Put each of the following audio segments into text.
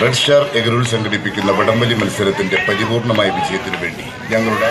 red star എഗറൂൾ സംഘടിപ്പിക്കുന്ന വടംവലി മത്സരത്തിന്റെ പരിപൂർണമായ വിജയത്തിനു വേണ്ടി ഞങ്ങളുടെ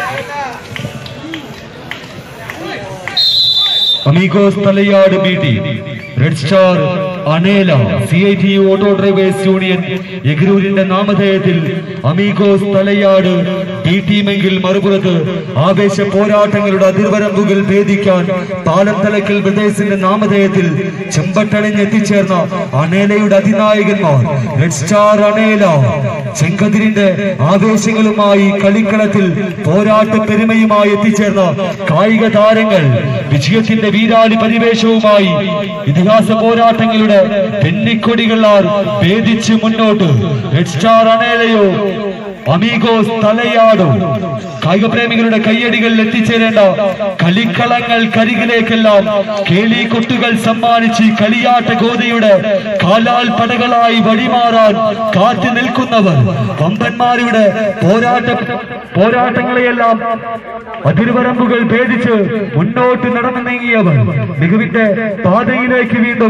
Amigos Thalayad B T red star Anela C I T auto drivers union എഗ്രൂരിന്റെ നാമധേയത്തിൽ അമീഗോസ് തലയാട് ബി ടീമെങ്കിൽ മറുപുറത്ത് ആവേശ പോരാട്ടങ്ങളുടെ അതിർവരമ്പുകൾ ഭേദിക്കാൻ പാലം തലക്കൽ ബ്രദേഴ്സിന്റെ നാമധേയത്തിൽ ചെമ്പട്ടണിഞ്ഞ് എത്തിച്ചേർന്ന അനേലയുടെ അതിനായകന്മാർ റെഡ് സ്റ്റാർ അനേല ചെങ്കതിരിന്റെ ആവേശങ്ങളുമായി കളിക്കളത്തിൽ പോരാട്ട പെരുമയുമായി എത്തിച്ചേർന്ന കായിക താരങ്ങൾ വിജയത്തിന്റെ വീരാളി പരിവേഷവുമായി ഇതിഹാസ പോരാട്ടങ്ങളുടെ പെന്നിക്കൊടികളാൽ ഭേദിച്ച് മുന്നോട്ട് റെഡ് സ്റ്റാർ അനേലയോ അമീഗോസ് തലയാടും കായിക പ്രേമികളുടെ കയ്യടികളിൽ എത്തിച്ചേരേണ്ട കളിക്കളങ്ങൾ കരികിലേക്കെല്ലാം കേളിക്കൊട്ടുകൾ സമ്മാനിച്ച് ഈ കളിയാട്ട ഗോതയുടെ കാലാൽ പടകളായി വഴിമാറാൻ കാത്തു നിൽക്കുന്നവർ വമ്പന്മാരുടെ പോരാട്ട പോരാട്ടങ്ങളെയെല്ലാം അതിർവരമ്പുകൾ ഭേദിച്ച് മുന്നോട്ട് നടന്നു നീങ്ങിയവർ മികവിന്റെ പാതയിലേക്ക് വീണ്ടും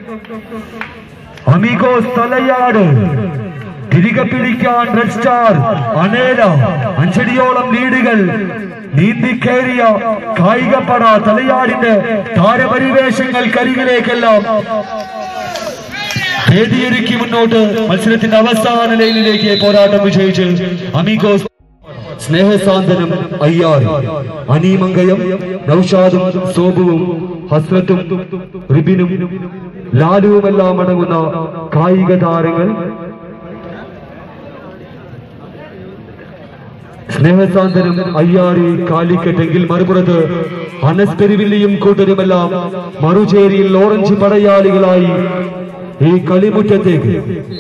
അമീഗോസ് തലയാട് തിരികെ പിടിക്കാൻ റെഡ് സ്റ്റാർ അനേല അഞ്ചടിയോളം ലീഡുകൾ നീന്തിക്കയറിയ കായികപ്പട തലയാടിന്റെ താരപരിവേഷങ്ങൾ കരികിലേക്കെല്ലാം വേദിയൊരുക്കി മുന്നോട്ട് മത്സരത്തിന്റെ അവസാന ലൈനിലേക്ക് പോരാട്ടം വിജയിച്ച് അമീഗോസ് സ്നേഹസാന്ത്വനം അയ്യാറ് അനീമങ്കയം നൌഷാദും സോബുവും ഹസ്രത്തും റിബിനും ലാലുവുമെല്ലാം അടങ്ങുന്ന കായിക താരങ്ങൾ സ്നേഹസാന്ത്വനം അയ്യാറി കാലിക്കറ്റെങ്കിൽ മറുപുറത്ത് അനസ് പെരുവില്ലിയും കൂട്ടരുമെല്ലാം മറുചേരിയിൽ ഓറഞ്ച് പടയാളികളായി ഈ കളിമുറ്റത്തേക്ക്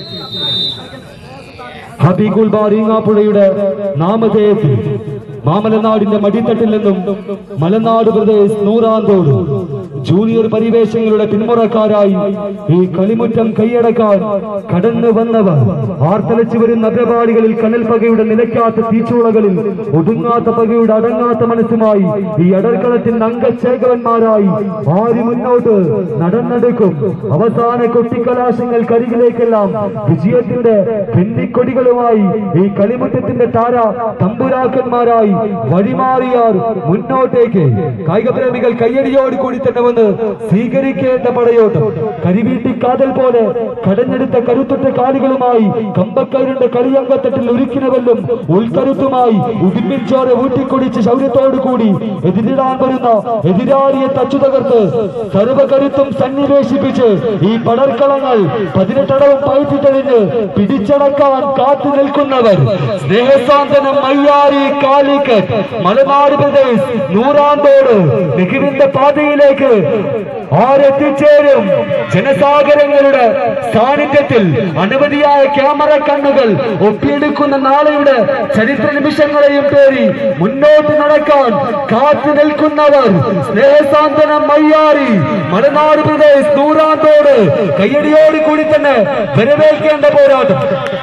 ഹബീഖുൽ ബാരിങ്ങാപ്പുഴയുടെ നാമധേയത്തിൽ മാമലനാടിന്റെ മടിത്തട്ടിൽ നിന്നും മലനാട് പ്രദേശ് നൂറാന്തോട് ജൂനിയർ പരിവേഷങ്ങളുടെ പിന്മുറക്കാരായി ഈ കളിമുറ്റം കൈയടക്കാൻ കടന്നു വന്നവർ ആർത്തലച്ചു വരുന്ന അഗ്രപാടികളിൽ കനൽ പകയുടെ നിലയ്ക്കാത്ത തീച്ചൂളകളിൽ ഒടുങ്ങാത്ത പകയുടെ അടങ്ങാത്ത മനസ്സുമായി ഈ അടർക്കളത്തിന്റെ അംഗശേഖവന്മാരായി ആര് മുന്നോട്ട് നടന്നെടുക്കും അവസാന കൊട്ടിക്കലാശങ്ങൾ കരികിലേക്കെല്ലാം വിജയത്തിന്റെ പെണ്ണിക്കൊടികളുമായി ഈ കളിമുറ്റത്തിന്റെ താര തമ്പുരാക്കന്മാരായി വഴിമാറിയാർ മുന്നോട്ടേക്ക് കായിക പ്രേമികൾ കയ്യടിയോട് കൂടി തന്നെ വന്ന് സ്വീകരിക്കേണ്ട പടയോട്ടം കരിവീട്ടി കാതൽ പോലെ കടഞ്ഞെടുത്ത കരുത്തുറ്റ കാലുകളുമായി കമ്പക്കൈരുടെ കളിയങ്കത്തട്ടിൽ ഉരുക്കിനവെല്ലും ഉൾക്കരുത്തുമായി ഉടുമ്പിൻ ചോര ഊട്ടിക്കുടിച്ച് ശൗര്യത്തോടു കൂടി എതിരിടാൻ വരുന്ന എതിരാളിയെ തച്ചു തകർത്ത് സർവകരുത്തും സന്നിവേശിപ്പിച്ച് ഈ പടർക്കളങ്ങൾ പതിനെട്ടടവും പയറ്റിത്തെളിഞ്ഞ് പിടിച്ചടക്കാൻ കാത്തു നിൽക്കുന്നവർ സ്നേഹസാന്തനം മയ്യാരി കാലിക്കറ്റ് മലനാട് പ്രദേശ് നൂറാന്തോട് മികവിന്റെ പാതയിലേക്ക് ആരെത്തിച്ചേരും ജനസാഗരങ്ങളുടെ സാന്നിധ്യത്തിൽ അനവധിയായ ക്യാമറ കണ്ണുകൾ ഒപ്പിയെടുക്കുന്ന നാളെയുടെ ചരിത്ര നിമിഷങ്ങളെയും പേറി മുന്നോട്ട് നടക്കാൻ കാത്തു നിൽക്കുന്നവർ സ്നേഹസാന്തനം മയ്യാറി മലനാട് പ്രദേശ് നൂറാന്തോട് കയ്യടിയോട് കൂടി തന്നെ വരവേൽക്കേണ്ട പോരാട്ടം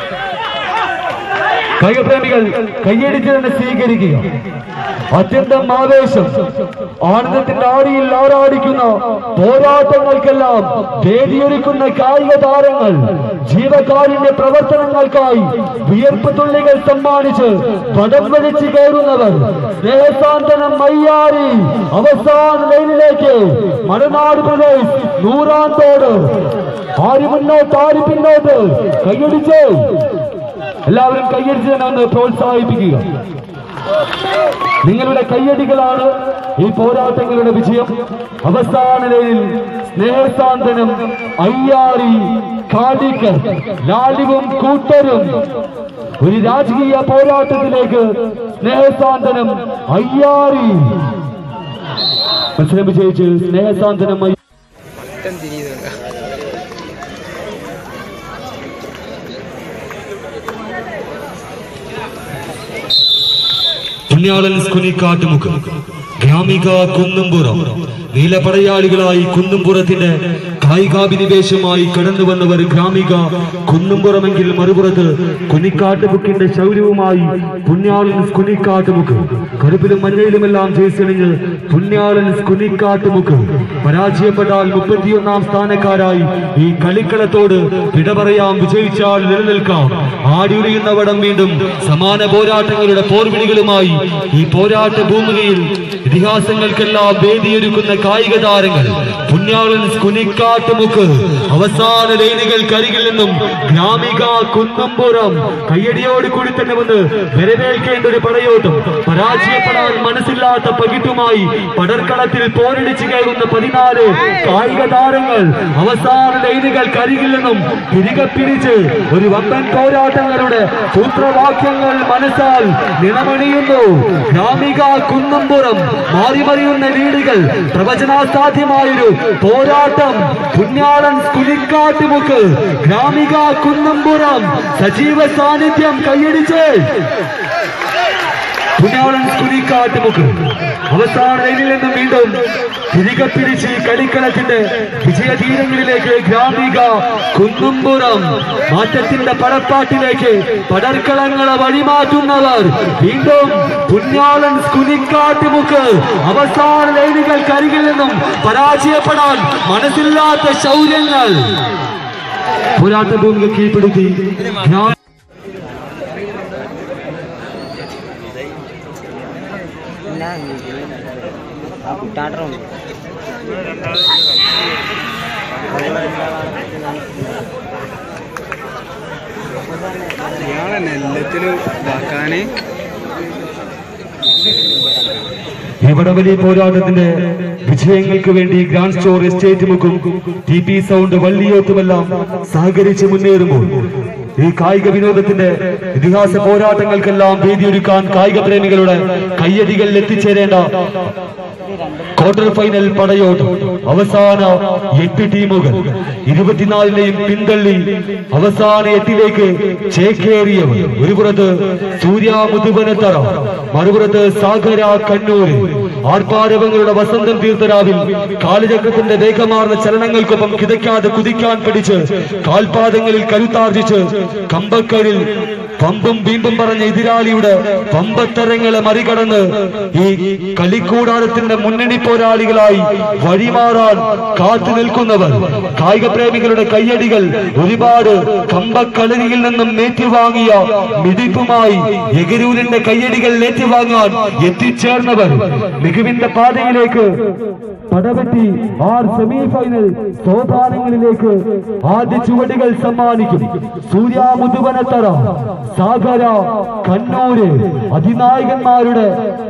കായികപ്രേമികൾ കയ്യടിച്ച് തന്നെ സ്വീകരിക്കുക അത്യന്തം ആവേശം ആനന്ദത്തിന്റെ ആടിയിൽ ആറാടിക്കുന്ന പോരാട്ടങ്ങൾക്കെല്ലാം വേദിയൊരുക്കുന്ന കായിക താരങ്ങൾ ജീവകാരുണ്യ പ്രവർത്തനങ്ങൾക്കായി വിയർപ്പ് തുള്ളികൾ സമ്മാനിച്ച് പടം വലിച്ച് കയറുന്നവർ സ്നേഹസാന്തനം മയ്യാറി അവസാന ലൈനിലേക്ക് മലനാട് പ്രദേശ് നൂറാന്തോട് ആര് മുന്നോട്ട് ആര് പിന്നോട്ട് കൈയടിച്ച് എല്ലാവരും കൈയടിച്ച് തന്നെ ഒന്ന് പ്രോത്സാഹിപ്പിക്കുക നിങ്ങളുടെ കയ്യടികളാണ് ഈ പോരാട്ടങ്ങളുടെ വിജയം അവസാന ലൈനിൽ സ്നേഹസാന്തനം അയ്യാറി കാടിക്കർ ലാലിവും കൂട്ടരും ഒരു രാജകീയ പോരാട്ടത്തിലേക്ക് സ്നേഹസാന്തനം അയ്യാറി മത്സരം വിജയിച്ച് സ്നേഹസാന്തനം അയ്യ- മട്ടൻ തിരിയുന്നുണ്ട് പുണ്യാളൻസ് കുനിക്കാട്ടുമുക്ക് ഗ്രാമിക കുന്നുംപുറം നീലപടയാളികളായി കുന്നുംപുറത്തിന്റെ കായികാഭിനിവേശമായി കടന്നു വന്നവർ ഗ്രാമിക കുന്നുംപുറമെങ്കിൽ മറുപുറത്ത് കുനിക്കാട്ടുമുക്കിന്റെ ശൗര്യവുമായി പുണ്യാളൻ കുനിക്കാട്ടുമുക്ക് കറുപ്പിലും മഞ്ഞയിലുമെല്ലാം ജയിച്ചണിഞ്ഞ് പുണ്യാളൻ കുനിക്കാട്ടുമുക്ക് പരാജയപ്പെട്ടാൽ മുപ്പത്തിയൊന്നാം സ്ഥാനക്കാരായി ഈ കളിക്കളത്തോട് വിട പറയാം വിജയിച്ചാൽ നിലനിൽക്കാം ആടിയുറിയുന്ന വടം വീണ്ടും സമാന പോരാട്ടങ്ങളുടെ പോർവിളികളുമായി ഈ പോരാട്ട ഭൂമികയിൽ ഇതിഹാസങ്ങൾക്കെല്ലാം വേദിയൊരുക്കുന്ന കായിക താരങ്ങൾ പുണ്യാളൻ കുനിക്കാട്ടുമുക്ക് അവസാന ലൈനുകൾക്കരികിൽ നിന്നും ഗ്രാമിക കുന്നംപുറം കയ്യടിയോട് കൂടി തന്നെ വന്ന് വരവേൽക്കേണ്ട ഒരു പടയോട്ടം പരാജയപ്പെടാൻ മനസ്സില്ലാത്ത പകിട്ടുമായി പടർക്കളത്തിൽ പോരടിച്ചു കയറുന്ന പതിനാല് കായിക താരങ്ങൾ അവസാന ലൈനുകൾ കരികിൽ നിന്നും തിരികെ പിടിച്ച് ഒരു വമ്പൻ പോരാട്ടങ്ങളുടെ സൂത്രവാക്യങ്ങൾ മനസ്സാൽ നിണമണിയുന്നു ഗ്രാമിക കുന്നംപുറം മാറിമറിയുന്ന ലീഡുകൾ പ്രവചനാസാധ്യമായൊരു പോരാട്ടം പുണ്യാളൻ കുലിക്കാട്ടുമുക്ക് ഗ്രാമിക കുന്നംപുറം സജീവ സാന്നിധ്യം കൈയടിച്ച് പുണ്യാളൻ കുലിക്കാട്ടുമുക്ക് അവസാന ലൈനിൽ നിന്നും വീണ്ടും തിരികെ പിടിച്ച് ഈ കളിക്കളത്തിന്റെ വിജയതീരങ്ങളിലേക്ക് ഗ്രാമിക കുന്നുംപുറം മാറ്റത്തിന്റെ പടപ്പാട്ടിലേക്ക് പടർക്കളങ്ങളെ വഴിമാറ്റുന്നവർ വീണ്ടും പുണ്യാളൻ കുനിക്കാട്ടുമുക്ക് അവസാന ലൈനുകൾ കരികിൽ നിന്നും പരാജയപ്പെടാൻ മനസ്സില്ലാത്ത ശൗര്യങ്ങൾ പോരാട്ട ഭൂമിക കീഴ്പ്പെടുത്തി ഗ്രാമ ആ കുട്ടാട്ടറുണ്ട് ഇയാളെന്നെ എല്ലാത്തിലും ഇതാക്കാന് ഈ വടവലി പോരാട്ടത്തിന്റെ വിജയങ്ങൾക്ക് വേണ്ടി ഗ്രാൻഡ് സ്റ്റോർ എസ്റ്റേറ്റ് മുക്കും ടി പി സൗണ്ട് വള്ളിയോത്തുമെല്ലാം സഹകരിച്ച് മുന്നേറുമ്പോൾ ഈ കായിക വിനോദത്തിന്റെ ഇതിഹാസ പോരാട്ടങ്ങൾക്കെല്ലാം വേദിയൊരുക്കാൻ കായിക പ്രേമികളുടെ കയ്യടികളിൽ എത്തിച്ചേരേണ്ട ക്വാർട്ടർ ഫൈനൽ പടയോട്ടം അവസാന എട്ട് ടീമുകൾ ഇരുപത്തിനാലിനെയും പിന്തള്ളി അവസാന എട്ടിലേക്ക് ചേക്കേറിയവർ ഒരു പുറത്ത് സൂര്യ മുതുവനത്തറ മറുപുറത്ത് സാഗര കണ്ണൂര് ആർപ്പാരവങ്ങളുടെ വസന്തം തീർത്ഥരാവിൽ കാലചക്രത്തിന്റെ വേഗമാർന്ന ചലനങ്ങൾക്കൊപ്പം കിതയ്ക്കാതെ കുതിക്കാൻ പിടിച്ച് കാൽപാദങ്ങളിൽ കരുത്താർജിച്ച് കമ്പക്കരിൽ പമ്പും ബീമ്പും പറഞ്ഞ എതിരാളിയുടെ പമ്പത്തരങ്ങളെ മറികടന്ന് ഈ കളിക്കൂടാരത്തിന്റെ മുന്നണി പോരാളികളായി വഴിമാറാൻ കാത്തു നിൽക്കുന്നവർ കായിക പ്രേമികളുടെ കയ്യടികൾ ഒരുപാട് കമ്പക്കളരിയിൽ നിന്നും ഏറ്റുവാങ്ങിയ മിടിപ്പുമായി എഗരൂരിന്റെ കയ്യടികൾ ഏറ്റുവാങ്ങാൻ എത്തിച്ചേർന്നവർ മികവിന്റെ പാതയിലേക്ക് പടവെട്ടി ആർ സെമി ഫൈനൽ സോപാനങ്ങളിലേക്ക് ആദ്യ ചുവടുകൾ സമ്മാനിക്കും സൂര്യ മുതുവനത്തറ സാഗര കണ്ണൂര് അതിനായകന്മാരുടെ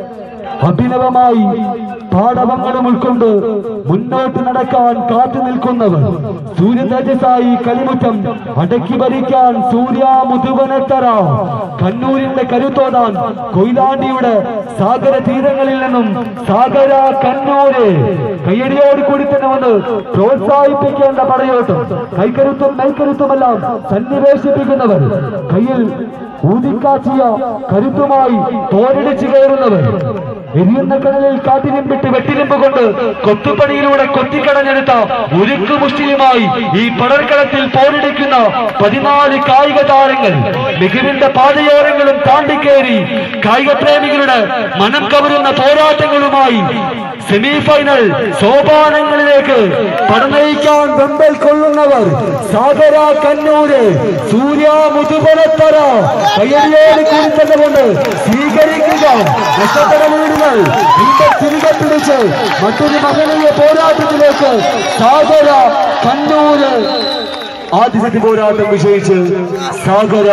അഭിനവമായി പാടവങ്ങളും ഉൾക്കൊണ്ട് മുന്നോട്ട് നടക്കാൻ കാത്തു നിൽക്കുന്നവർ സൂര്യ തേജസായി കളിമുറ്റം അടക്കി ഭരിക്കാൻ സൂര്യ മുതുവനത്തറ കണ്ണൂരിന്റെ കരുത്തോടാൻ കൊയിലാണ്ടിയുടെ സാഗര തീരങ്ങളിൽ നിന്നും സാഗര കണ്ണൂര് കയ്യടിയോട് കൂടി തന്നെ വന്ന് പ്രോത്സാഹിപ്പിക്കേണ്ട പടയോട്ടം കൈക്കരുത്തും നൈക്കരുത്തുമെല്ലാം സന്നിവേശിപ്പിക്കുന്നവർ കയ്യിൽ ഊതിക്കാച്ചിയ കരുത്തുമായി പോരടിച്ചു കയറുന്നവർ എരിയുന്ന കടലിൽ കാട്ടിലിമ്പിട്ട് വെട്ടിലിമ്പ് കൊണ്ട് കൊത്തുപണിയിലൂടെ കൊത്തിക്കടഞ്ഞെടുത്ത ഉരുക്കു മുഷ്ടിയുമായി ഈ പടർക്കളത്തിൽ പോരടിക്കുന്ന പതിനാല് കായിക താരങ്ങൾ മികവിന്റെ പാതയോരങ്ങളും താണ്ടിക്കേറി കായിക പ്രേമികളുടെ മനം കവരുന്ന പോരാട്ടങ്ങളുമായി സെമി ഫൈനൽ സോപാനങ്ങളിലേക്ക് പടനയിക്കാൻ വെമ്പൽ കൊള്ളുന്നവർ സാഗര കണ്ണൂര് സൂര്യ മുതുപലത്തറ കയ്യടിയോട് കൂടി തന്നെ കൊണ്ട് സ്വീകരിക്കുക നഷ്ടപ്പെട്ട വീടുകൾ വീണ്ടും തിരികെ പിടിച്ച് മറ്റൊരു മകനീയ പോരാട്ടത്തിലേക്ക് സാഗര കണ്ണൂര് ആദ്യ സെറ്റ് പോരാട്ടം വിജയിച്ച് Sagara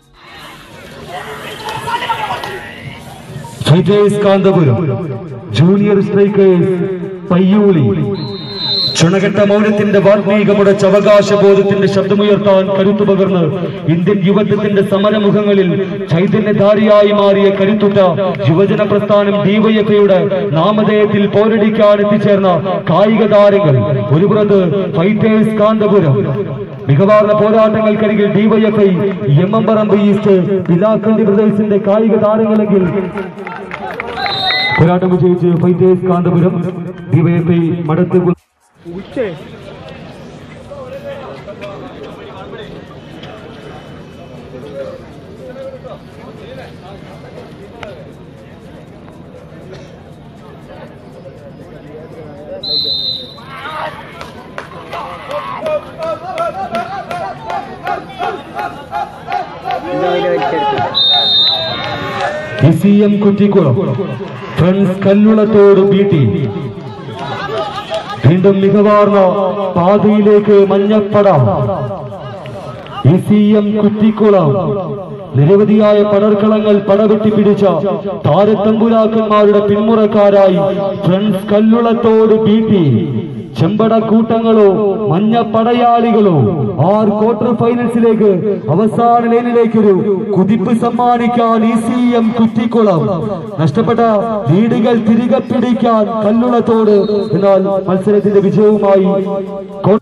fighters Kanthapuram junior strikers Payyoli ചുണകെട്ട മൗനത്തിന്റെ വാത്മീകമുടച്ച അവകാശബോധത്തിന്റെ ശബ്ദമുയർത്താൻ കരുത്തു പകർന്ന് ഇന്ത്യൻ യുവത്വത്തിന്റെ സമരമുഖങ്ങളിൽ ചൈതന്യധാരിയായി മാറിയ കരുത്തുറ്റ യുവജന പ്രസ്ഥാനം ഡിവൈഎഫ്ഐയുടെ നാമധേയത്തിൽ പോരടിക്കാൻ എത്തിച്ചേർന്ന കായിക താരങ്ങൾ ഒരു പുറത്ത് ഫൈറ്റേഴ്സ് കാന്തപുരം മികവാർന്ന പോരാട്ടങ്ങൾക്കരികിൽ DYFI M M Parambu east Pilakkandi ബ്രദേഴ്സിന്റെ കായിക താരങ്ങളെങ്കിൽ പോരാട്ടം വിജയിച്ച് fighters Kanthapuram DYFI Madathukulam C M Kuttikulam friends Kallulathode ബീട്ടി വീണ്ടും മികവാർന്ന പാതയിലേക്ക് Manjappada E C M Kuttikulam നിരവധിയായ പടർക്കളങ്ങൾ പടവെട്ടി പിടിച്ച താരത്തമ്പുരാക്കന്മാരുടെ പിന്മുറക്കാരായി ഫ്രണ്ട്സ് കല്ലുളത്തോട് ബീട്ടി ചെമ്പട കൂട്ടങ്ങളോ മഞ്ഞ പടയാളികളോ ആർ ക്വാർട്ടർ ഫൈനൽസിലേക്ക് അവസാന ലൈനിലേക്കൊരു കുതിപ്പ് സമ്മാനിക്കാൻ ഇ സി എം കുറ്റിക്കുളം നഷ്ടപ്പെട്ട ലീഡുകൾ തിരികെ പിടിക്കാൻ കല്ലുളത്തോട് എന്നാൽ മത്സരത്തിന്റെ വിജയവുമായി കോ-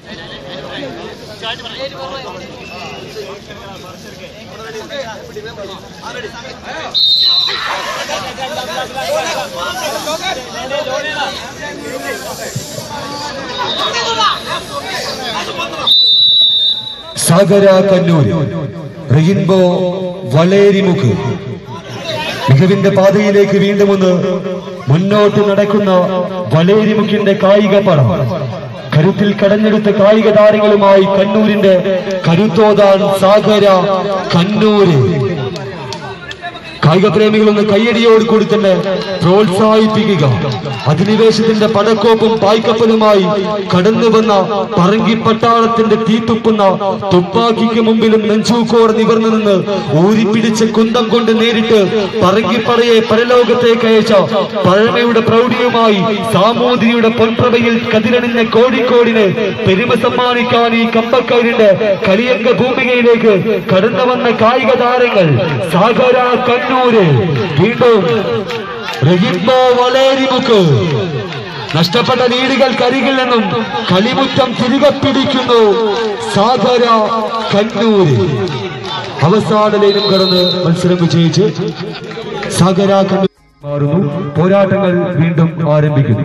സാഗര കണ്ണൂർ റെയിൻബോ വളേരിമുക്ക് മികവിന്റെ പാതയിലേക്ക് വീണ്ടും ഒന്ന് മുന്നോട്ട് നടക്കുന്ന വളേരിമുക്കിന്റെ കായിക പടം കരുത്തിൽ കടഞ്ഞെടുത്ത കായിക താരങ്ങളുമായി കണ്ണൂരിന്റെ കരുത്തോതാൻ സാഗര കണ്ണൂര് കായിക പ്രേമികളൊന്ന് കയ്യടിയോട് കൂടി തന്നെ പ്രോത്സാഹിപ്പിക്കുക അധിനിവേശത്തിന്റെ പടക്കോപ്പും പായ്ക്കപ്പലുമായി കടന്നു വന്ന പറങ്കി പട്ടാളത്തിന്റെ തീത്തുപ്പുന്ന തുപ്പാക്കിക്ക് മുമ്പിലും നെഞ്ചൂക്കോട് നിവർന്നു നിന്ന് ഊരിപ്പിടിച്ച കുന്തം കൊണ്ട് നേരിട്ട് പറങ്കിപ്പടയെ പരലോകത്തേക്ക് അയച്ച പഴമയുടെ പ്രൗഢിയുമായി സാമൂതിരിയുടെ പൊൻപ്രഭയിൽ കതിരണിഞ്ഞ കോഴിക്കോടിന് പെരുമ സമ്മാനിക്കാൻ ഈ കമ്പക്കൈരിന്റെ കളിയങ്ക ഭൂമികയിലേക്ക് കടന്നു വന്ന കായിക താരങ്ങൾ സാഗര കണ്ണൂര് വീണ്ടും റഹിംബോ വളേരിമുക്ക് നഷ്ടപ്പെട്ട ലീഡുകൾക്കരികിൽ നിന്നും കളിമുറ്റം തിരികെ പിടിക്കുന്നു സാഗര കണ്ണൂര് അവസാന ലൈനും കടന്ന് മത്സരം വിജയിച്ച് സാഗര കണ്ണൂർ മാറുന്നു പോരാട്ടങ്ങൾ വീണ്ടും ആരംഭിക്കുന്നു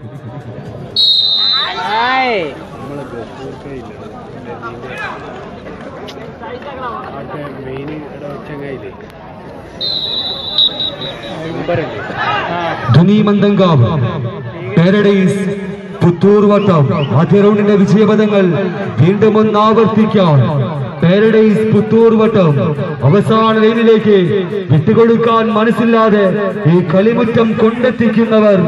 ഹായ് മെയിൻ ചങ്ങായില്ലേ നമ്പറുണ്ട് ആ ധുനി മന്ദങ്കാവ് പാരഡൈസ് പുത്തൂർ വട്ടം ആദ്യ റൗണ്ടിന്റെ വിജയപദങ്ങൾ വീണ്ടും ഒന്ന് ആവർത്തിക്കാൻ പാരഡൈസ് പുത്തൂർ വട്ടം അവസാന ലൈനിലേക്ക് വിട്ടുകൊടുക്കാൻ മനസ്സില്ലാതെ ഈ കളിമുറ്റം കൊണ്ടെത്തിക്കുന്നവർ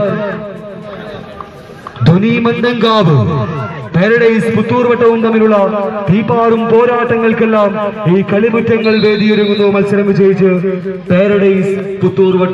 ധുനി മന്ദങ്കാവ് പാരഡൈസ് പുത്തൂർ വട്ടവും തമ്മിലുള്ള തീപാറും പോരാട്ടങ്ങൾക്കെല്ലാം ഈ കളിമുറ്റങ്ങൾ വേദിയൊരുങ്ങുന്നു മത്സരം വിജയിച്ച് പാരഡൈസ് പുത്തൂർ വട്ടം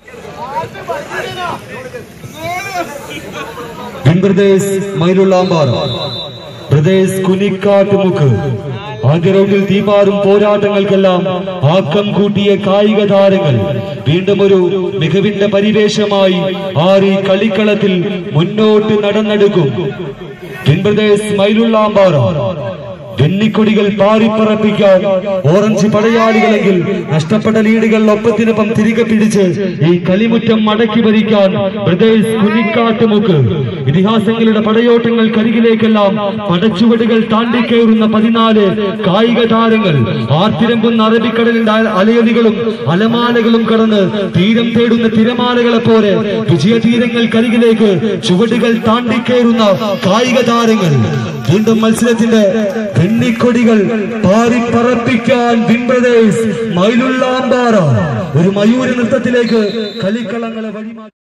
പ്രദേശ് മൈലുള്ളാമ്പാറ പ്രദേശ് കുനിക്കാട്ടുമുക്ക് ആദ്യ റൗണ്ടിൽ തീമാറും പോരാട്ടങ്ങൾക്കെല്ലാം ആക്കം കൂട്ടിയ കായിക താരങ്ങൾ വീണ്ടും ഒരു മികവിന്റെ പരിവേഷമായി ആറി കളിക്കളത്തിൽ മുന്നോട്ട് നടന്നെടുക്കും പിൻപ്രദേശ് മൈലുള്ളാമ്പാറ വെന്നിക്കൊടികൾ പാറിപ്പറപ്പിക്കാൻ ഓറഞ്ച് പടയാളികളെങ്കിൽ നഷ്ടപ്പെട്ട ലീഡുകൾ ഒപ്പത്തിനൊപ്പം തിരികെ പിടിച്ച് ഈ കളിമുറ്റം മടക്കി ഭരിക്കാൻ ബ്രദേഴ്സ് കുനിക്കാട്ടുമുക്ക് ഇതിഹാസങ്ങളുടെ പടയോട്ടങ്ങൾ കരികിലേക്കെല്ലാം പടച്ചുവടുകൾ താണ്ടിക്കയറുന്ന പതിനാല് കായിക താരങ്ങൾ ആർത്തിരമ്പുന്ന അറബിക്കടലിന്റെ അ- അലയൊലികളും അലമാലകളും കടന്ന് തീരം തേടുന്ന തിരമാലകളെ പോലെ വിജയതീരങ്ങൾ കരികിലേക്ക് ചുവടുകൾ താണ്ടിക്കയറുന്ന കായിക താരങ്ങൾ വീണ്ടും മത്സരത്തിന്റെ വെണ്ണിക്കൊടികൾ പാറിപ്പറപ്പിക്കാൻ വിൻപ്രദേശ് മയിലുള്ളാമ്പാറ ഒരു മയൂര നൃത്തത്തിലേക്ക് കളിക്കളങ്ങളെ വഴിമാറ്റി